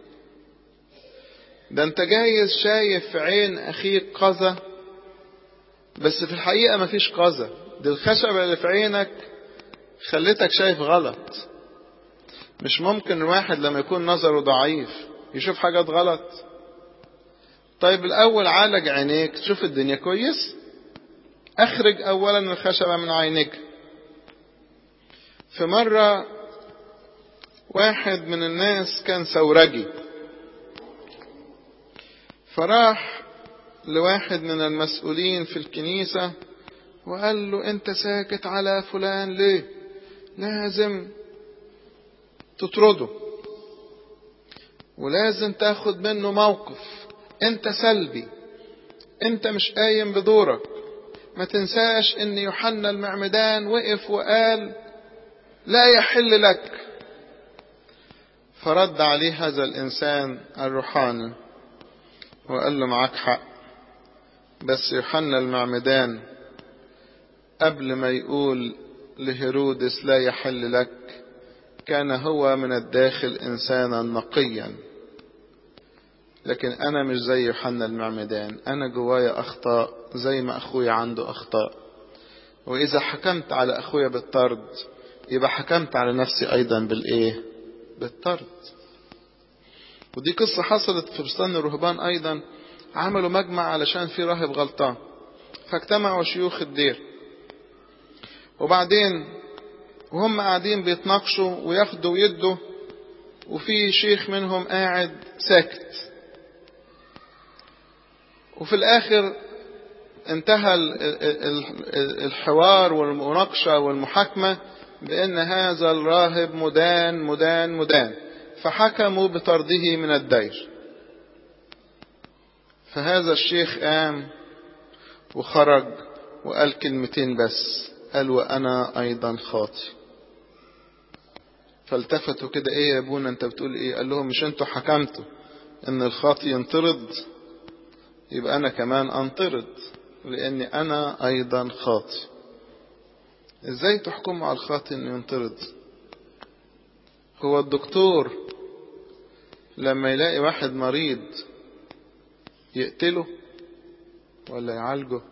ده أنت جايز شايف في عين أخيك قذى بس في الحقيقة مفيش قذى دي الخشبة اللي في عينك خلتك شايف غلط مش ممكن الواحد لما يكون نظره ضعيف يشوف حاجات غلط طيب الأول عالج عينيك تشوف الدنيا كويس أخرج أولا الخشبة من عينك في مرة واحد من الناس كان ثورجي فراح لواحد من المسؤولين في الكنيسة وقال له انت ساكت على فلان ليه لازم تطرده ولازم تاخد منه موقف انت سلبي انت مش قايم بدورك ما تنساش ان يوحنا المعمدان وقف وقال لا يحل لك فرد عليه هذا الانسان الروحاني وقال له معاك حق بس يوحنا المعمدان قبل ما يقول لهيرودس لا يحل لك كان هو من الداخل انسانا نقيا لكن انا مش زي يوحنا المعمدان انا جوايا اخطاء زي ما اخويا عنده اخطاء واذا حكمت على اخويا بالطرد يبقى حكمت على نفسي ايضا بالايه بالطرد ودي قصة حصلت في بستان الرهبان ايضا عملوا مجمع علشان في راهب غلطان فاجتمعوا شيوخ الدير وبعدين وهم قاعدين بيتناقشوا وياخدوا ويدوا وفي شيخ منهم قاعد ساكت وفي الاخر انتهى الحوار والمناقشة والمحاكمة بأن هذا الراهب مدان مدان مدان فحكموا بطرده من الدير فهذا الشيخ قام وخرج وقال كلمتين بس قال وأنا أيضا خاطئ فالتفتوا كده ايه يا ابونا انت بتقول ايه قال لهم مش انتوا حكمتوا ان الخاطئ ينطرد يبقى انا كمان انطرد لاني انا ايضا خاطئ ازاي تحكموا على الخاطئ انه ينطرد هو الدكتور لما يلاقي واحد مريض يقتله ولا يعالجه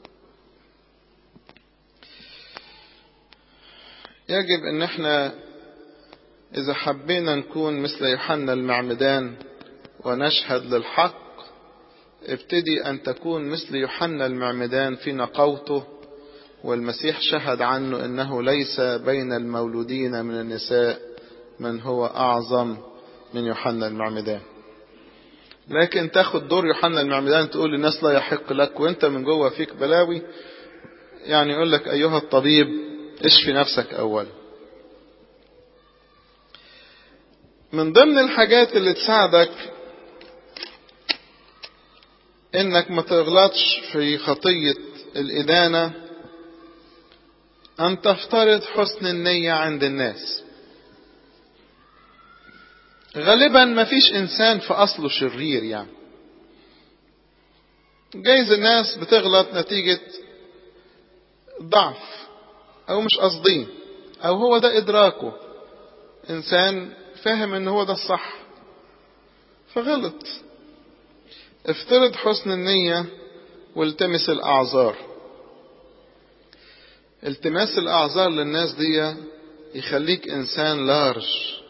يجب ان احنا اذا حبينا نكون مثل يوحنا المعمدان ونشهد للحق ابتدي ان تكون مثل يوحنا المعمدان في نقوته والمسيح شهد عنه انه ليس بين المولودين من النساء من هو اعظم من يوحنا المعمدان لكن تاخد دور يوحنا المعمدان تقول للناس لا يحق لك وانت من جوه فيك بلاوي يعني يقول لك ايها الطبيب اشفي نفسك اولا من ضمن الحاجات اللي تساعدك انك ما تغلطش في خطية الادانة ان تفترض حسن النية عند الناس غالبا ما فيش انسان في اصله شرير يعني جايز الناس بتغلط نتيجة ضعف او مش قصدين او هو ده ادراكه انسان فاهم ان هو ده الصح فغلط افترض حسن النية والتمس الاعذار التماس الاعذار للناس دي يخليك انسان لارج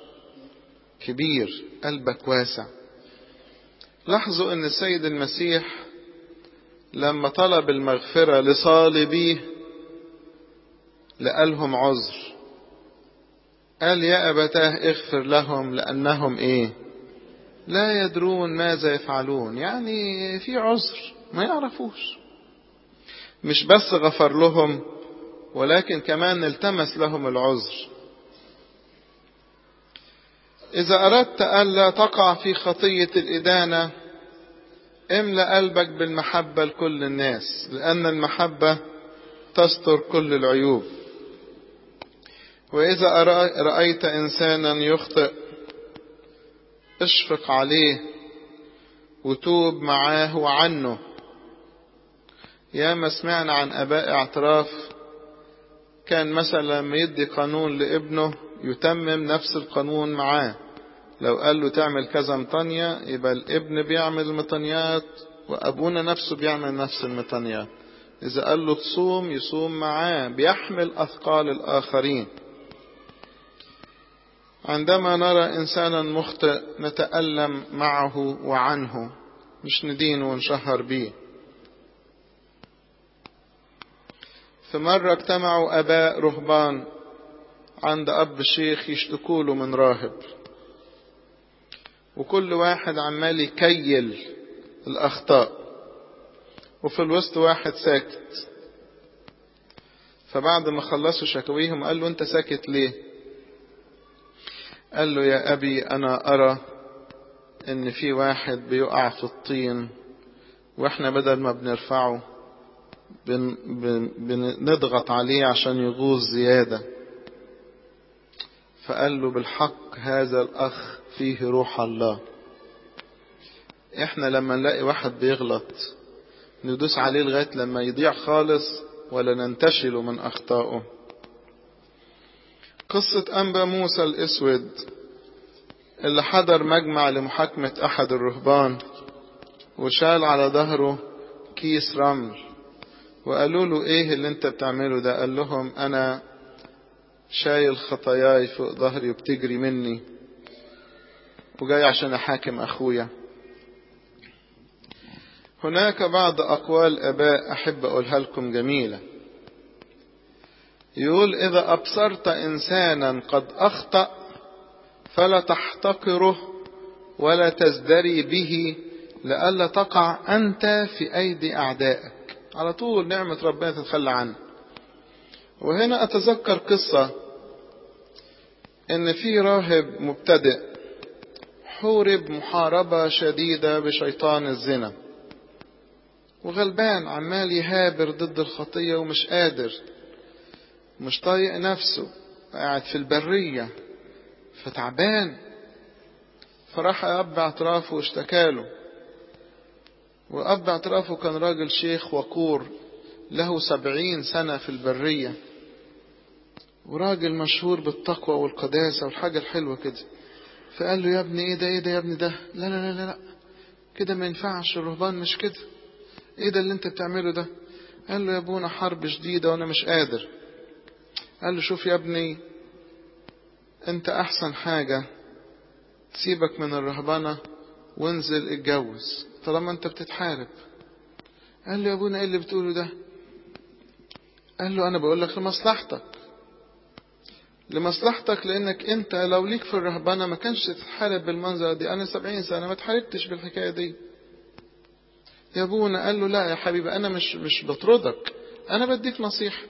كبير قلبك واسع لاحظوا ان السيد المسيح لما طلب المغفرة لصالبيه لقالهم عذر قال يا أبتاه اغفر لهم لأنهم إيه لا يدرون ماذا يفعلون يعني في عذر ما يعرفوش مش بس غفر لهم ولكن كمان التمس لهم العذر إذا أردت ألا تقع في خطية الإدانة املأ قلبك بالمحبة لكل الناس لأن المحبة تستر كل العيوب وإذا رأيت إنسانا يخطئ اشفق عليه وتوب معاه وعنه يا ما سمعنا عن أباء اعتراف كان مثلا لما يدي قانون لابنه يتمم نفس القانون معاه لو قال له تعمل كذا مطانية يبقى الابن بيعمل المطانيات وأبونا نفسه بيعمل نفس المطانيات إذا قال له تصوم يصوم معاه بيحمل أثقال الآخرين عندما نرى إنسانا مخطئ نتألم معه وعنه مش ندينه ونشهر بيه في مرة اجتمعوا أباء رهبان عند أب شيخ يشتكوا له من راهب وكل واحد عمال يكيل الأخطاء وفي الوسط واحد ساكت فبعد ما خلصوا شكويهم قال له أنت ساكت ليه قال له يا أبي أنا أرى إن في واحد بيقع في الطين وإحنا بدل ما بنرفعه بن بن بنضغط عليه عشان يغوص زيادة فقال له بالحق هذا الأخ فيه روح الله احنا لما نلاقي واحد بيغلط ندوس عليه لغاية لما يضيع خالص ولا ننتشله من أخطائه قصة أنبا موسى الأسود اللي حضر مجمع لمحاكمة أحد الرهبان وشال على ظهره كيس رمل وقالوا له ايه اللي انت بتعمله ده قال لهم انا شايل خطاياي فوق ظهري وبتجري مني وجاي عشان احاكم اخويا هناك بعض اقوال اباء احب اقولها لكم جميله يقول اذا ابصرت انسانا قد اخطا فلا تحتقره ولا تزدري به لئلا تقع انت في ايدي اعدائك على طول نعمة ربنا تتخلى عنه وهنا أتذكر قصة إن في راهب مبتدئ حورب محاربة شديدة بشيطان الزنا وغلبان عمال يهابر ضد الخطية ومش قادر مش طايق نفسه قاعد في البرية فتعبان فراح أب اعترافه واشتكاله وأب اعترافه كان راجل شيخ وقور له سبعين سنة في البرية وراجل مشهور بالتقوى والقداسة والحاجة الحلوة كده فقال له يا ابني ايه ده ايه ده يا ابني ده لا لا لا لا كده ما ينفعش الرهبان مش كده ايه ده اللي انت بتعمله ده قال له يا ابونا حرب شديدة وانا مش قادر قال له شوف يا ابني انت احسن حاجة سيبك من الرهبنة وانزل اتجوز طالما انت بتتحارب قال له يا ابونا ايه اللي بتقوله ده قال له انا بقول لك لمصلحتك لمصلحتك لانك انت لو ليك في الرهبنه ما كانش تتحارب بالمنظر دي انا سبعين سنه ما اتحاربتش بالحكايه دي يا ابونا قال له لا يا حبيبي انا مش مش بطردك انا بديك نصيحه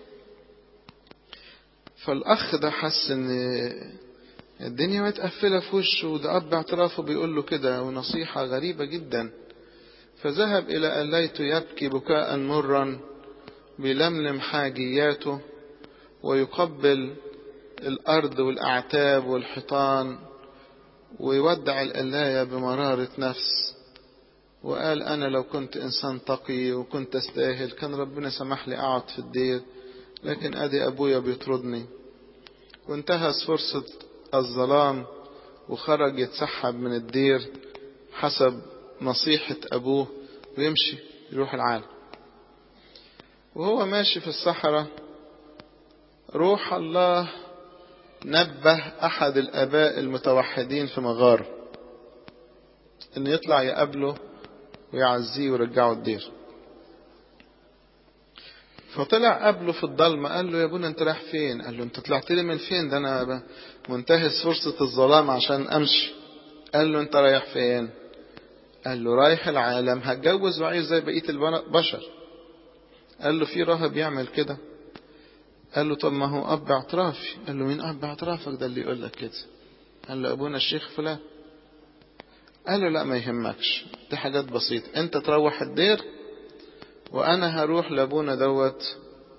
فالاخ ده حس ان الدنيا متقفله في وشه وده اب اعترافه بيقول له كده ونصيحه غريبه جدا فذهب الى قليته يبكي بكاء مرا بيلملم حاجياته ويقبل الأرض والأعتاب والحيطان ويودع القلاية بمرارة نفس وقال أنا لو كنت إنسان تقي وكنت أستاهل كان ربنا سمح لي أقعد في الدير لكن أدي أبويا بيطردني وانتهز فرصة الظلام وخرج يتسحب من الدير حسب نصيحة أبوه ويمشي يروح العالم وهو ماشي في الصحراء روح الله نبه أحد الآباء المتوحدين في مغارة إن يطلع يقابله ويعزيه ويرجعه الدير فطلع قبله في الضلمة قال له يا ابونا انت رايح فين قال له انت طلعت لي من فين ده انا منتهز فرصة الظلام عشان امشي قال له انت رايح فين قال له رايح العالم هتجوز وعيش زي بقية البشر قال له في راهب يعمل كده قال له طب ما هو اب اعترافي قال له مين اب اعترافك ده اللي يقول لك كده قال له ابونا الشيخ فلان قال له لا ما يهمكش دي حاجات بسيطة انت تروح الدير وانا هروح لابونا دوت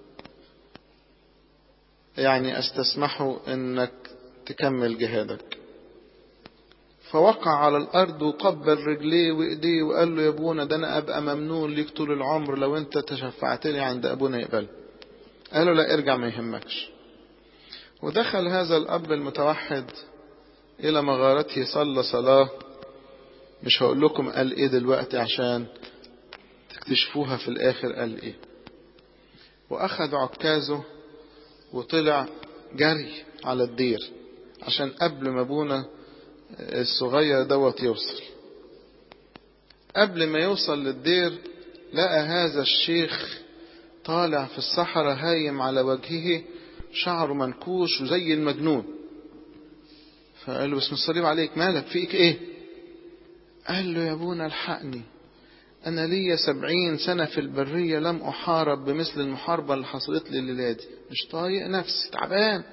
يعني استسمحه انك تكمل جهادك فوقع على الارض وقبل رجليه وايديه وقال له يا ابونا ده انا ابقى ممنون ليك طول العمر لو انت تشفعت لي عند ابونا يقبل قال له لا ارجع ما يهمكش ودخل هذا الاب المتوحد الى مغارته صلى صلاه مش هقول لكم قال ايه دلوقتي عشان تكتشفوها في الاخر قال ايه واخذ عكازه وطلع جري على الدير عشان قبل ما ابونا الصغير دوت يوصل قبل ما يوصل للدير لقى هذا الشيخ طالع في الصحراء هايم على وجهه شعره منكوش وزي المجنون فقال له بسم الصليب عليك مالك فيك ايه قال له يا ابونا الحقني أنا ليا سبعين سنة في البرية لم أحارب بمثل المحاربة اللي حصلت لي الليلة دي مش طايق نفسي تعبان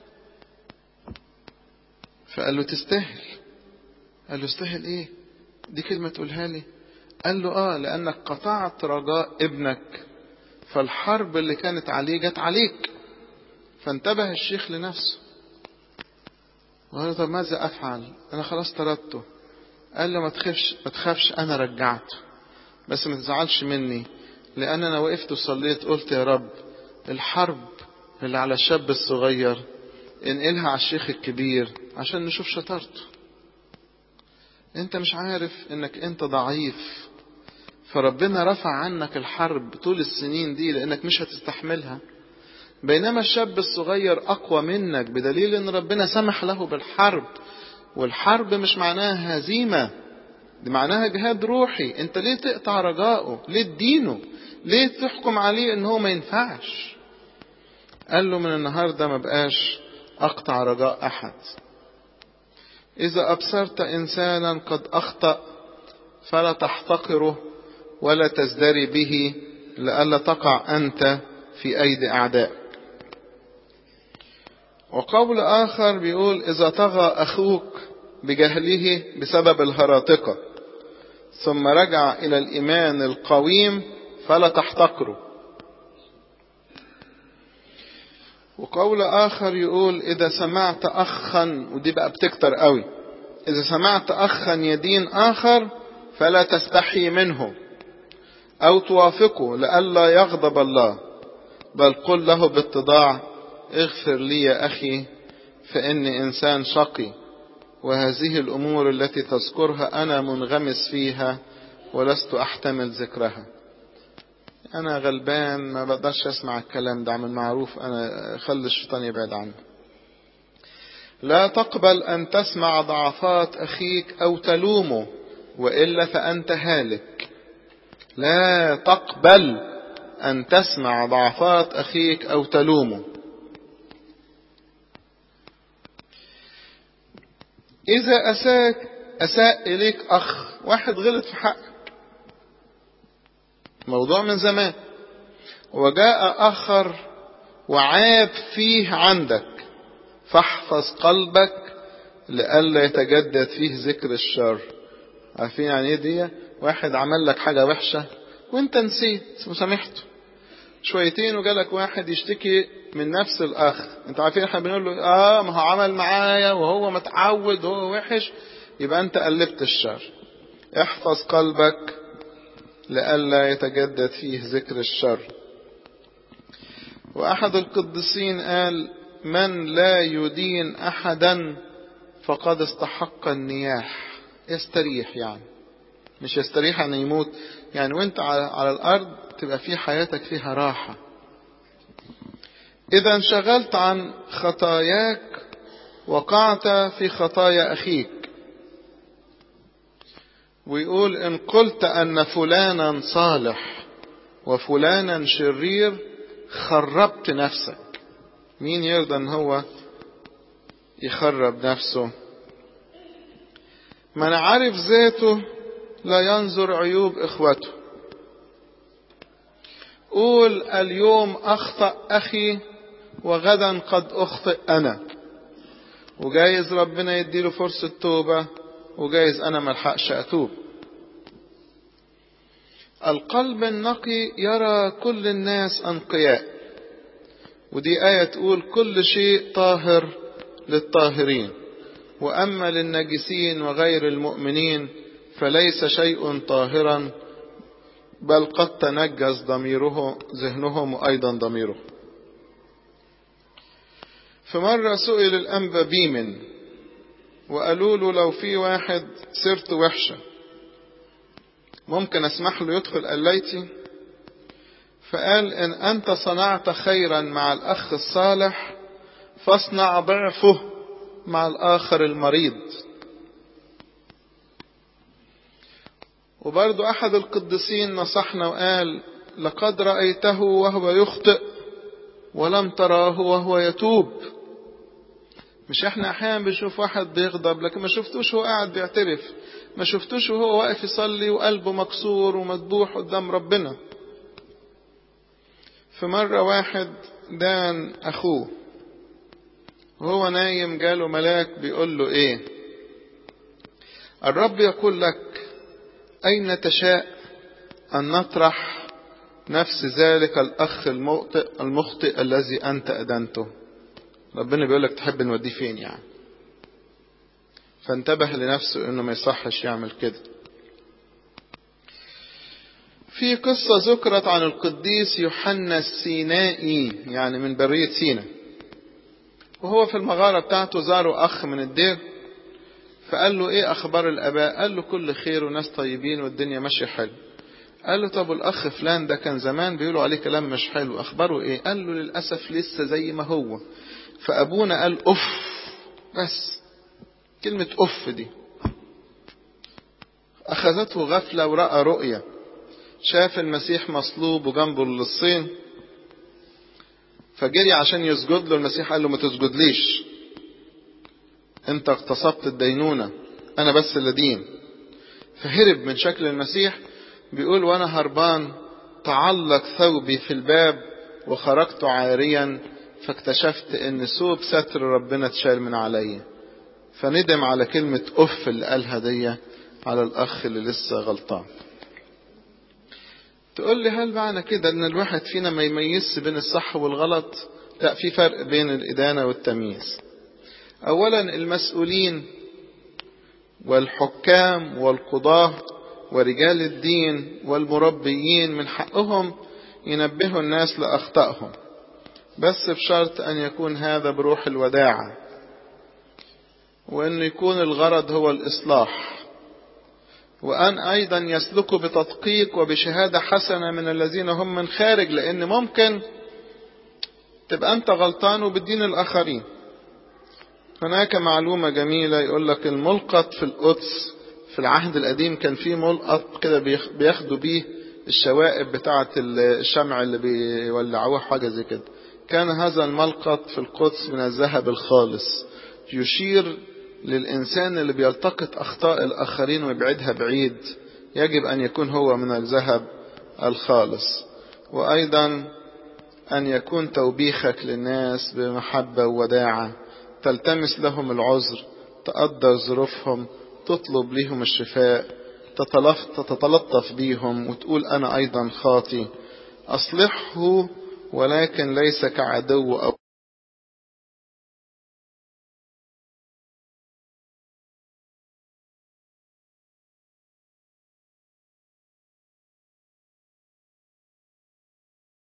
فقال له تستاهل قال له استاهل ايه دي كلمة تقولها لي قال له اه لأنك قطعت رجاء ابنك فالحرب اللي كانت عليه جت عليك فانتبه الشيخ لنفسه وقال له طب ماذا أفعل أنا خلاص طردته قال له ما تخافش ما تخافش أنا رجعته بس ما تزعلش مني لأن أنا وقفت وصليت قلت يا رب الحرب اللي على الشاب الصغير انقلها على الشيخ الكبير عشان نشوف شطارته انت مش عارف انك انت ضعيف فربنا رفع عنك الحرب طول السنين دي لانك مش هتستحملها بينما الشاب الصغير اقوى منك بدليل ان ربنا سمح له بالحرب والحرب مش معناها هزيمه دي معناها جهاد روحي انت ليه تقطع رجائه ليه تدينه ليه تحكم عليه ان هو ما ينفعش قال له من النهاردة ما بقاش اقطع رجاء احد اذا ابصرت انسانا قد اخطأ فلا تحتقره ولا تزدري به لئلا تقع انت في ايدي اعدائك وقول اخر بيقول اذا طغى اخوك بجهله بسبب الهراطقة ثم رجع إلى الإيمان القويم فلا تحتقره وقول آخر يقول إذا سمعت أخا ودي بقى بتكتر قوي إذا سمعت أخا يدين آخر فلا تستحي منه أو توافقه لئلا يغضب الله بل قل له باتضاع اغفر لي يا أخي فإني إنسان شقي وهذه الأمور التي تذكرها أنا منغمس فيها ولست أحتمل ذكرها أنا غلبان ما بقدرش أسمع الكلام ده عمل معروف أنا خلي الشيطان يبعد عني لا تقبل أن تسمع ضعفات أخيك أو تلومه وإلا فأنت هالك لا تقبل أن تسمع ضعفات أخيك أو تلومه إذا أساك أساء إليك أخ واحد غلط في حقك موضوع من زمان وجاء آخر وعاب فيه عندك فاحفظ قلبك لئلا يتجدد فيه ذكر الشر عارفين يعني ايه دي واحد عمل لك حاجة وحشة وانت نسيت وسامحته شويتين وجالك واحد يشتكي من نفس الاخ انت عارفين احنا بنقول له اه ما هو عمل معايا وهو متعود وهو وحش يبقى انت قلبت الشر احفظ قلبك لئلا يتجدد فيه ذكر الشر واحد القديسين قال من لا يدين احدا فقد استحق النياح يستريح يعني مش يستريح ان يموت يعني وانت على الارض تبقى في حياتك فيها راحه إذا انشغلت عن خطاياك وقعت في خطايا أخيك ويقول إن قلت أن فلانا صالح وفلانا شرير خربت نفسك مين يرضى ان هو يخرب نفسه من عرف ذاته لا ينظر عيوب اخوته قول اليوم اخطأ اخي وغدا قد اخطئ انا وجايز ربنا يديله فرصة توبة وجايز انا ملحقش اتوب القلب النقي يرى كل الناس انقياء ودي آية تقول كل شيء طاهر للطاهرين وأما للنجسين وغير المؤمنين فليس شيء طاهرا بل قد تنجس ضميره ذهنهم وأيضا ضميره فمرة سئل الأنبا بيمن وقالوا له لو في واحد سيرته وحشة ممكن أسمح له يدخل قليتي فقال إن أنت صنعت خيرا مع الأخ الصالح فاصنع ضعفه مع الآخر المريض وبرضو أحد القديسين نصحنا وقال لقد رأيته وهو يخطئ ولم تراه وهو يتوب مش احنا احيانا بنشوف واحد بيغضب لكن ما شفتوش وهو قاعد بيعترف ما شفتوش وهو واقف يصلي وقلبه مكسور ومذبوح قدام ربنا في مرة واحد دان أخوه وهو نايم جاله ملاك بيقول له إيه الرب يقول لك أين تشاء أن نطرح نفس ذلك الأخ المخطئ, المخطئ الذي أنت أدنته ربنا بيقول لك تحب نوديه فين يعني فانتبه لنفسه انه ما يصحش يعمل كده في قصة ذكرت عن القديس يوحنا السينائي يعني من برية سينا وهو في المغارة بتاعته زاره أخ من الدير فقال له إيه أخبار الآباء قال له كل خير وناس طيبين والدنيا ماشية حلو قال له طب الأخ فلان ده كان زمان بيقولوا عليه كلام مش حلو أخباره إيه قال له للأسف لسه زي ما هو فأبونا قال أف بس كلمة أف دي أخذته غفلة ورأى رؤية شاف المسيح مصلوب وجنبه اللصين فجري عشان يسجد له المسيح قال له ما تسجدليش انت اغتصبت الدينونة انا بس اللي دين فهرب من شكل المسيح بيقول وانا هربان تعلق ثوبي في الباب وخرجت عاريا فاكتشفت ان ثوب ستر ربنا اتشال من عليا فندم على كلمة اف اللي قالها دي على الاخ اللي لسه غلطان تقول لي هل معنى كده ان الواحد فينا ما يميزش بين الصح والغلط لا في فرق بين الادانة والتمييز اولا المسؤولين والحكام والقضاة ورجال الدين والمربيين من حقهم ينبهوا الناس لأخطائهم بس بشرط أن يكون هذا بروح الوداعة وأن يكون الغرض هو الإصلاح وأن أيضا يسلكوا بتدقيق وبشهادة حسنة من الذين هم من خارج لأن ممكن تبقى أنت غلطان وبتدين الآخرين هناك معلومة جميلة يقول لك الملقط في القدس في العهد القديم كان في ملقط كده بياخدوا بيه الشوائب بتاعة الشمع اللي بيولعوه حاجة زي كده كان هذا الملقط في القدس من الذهب الخالص يشير للإنسان اللي بيلتقط أخطاء الآخرين ويبعدها بعيد يجب أن يكون هو من الذهب الخالص وأيضا أن يكون توبيخك للناس بمحبة ووداعة تلتمس لهم العذر تقدر ظروفهم تطلب لهم الشفاء تتلطف بيهم وتقول أنا أيضا خاطي أصلحه ولكن ليس كعدو أو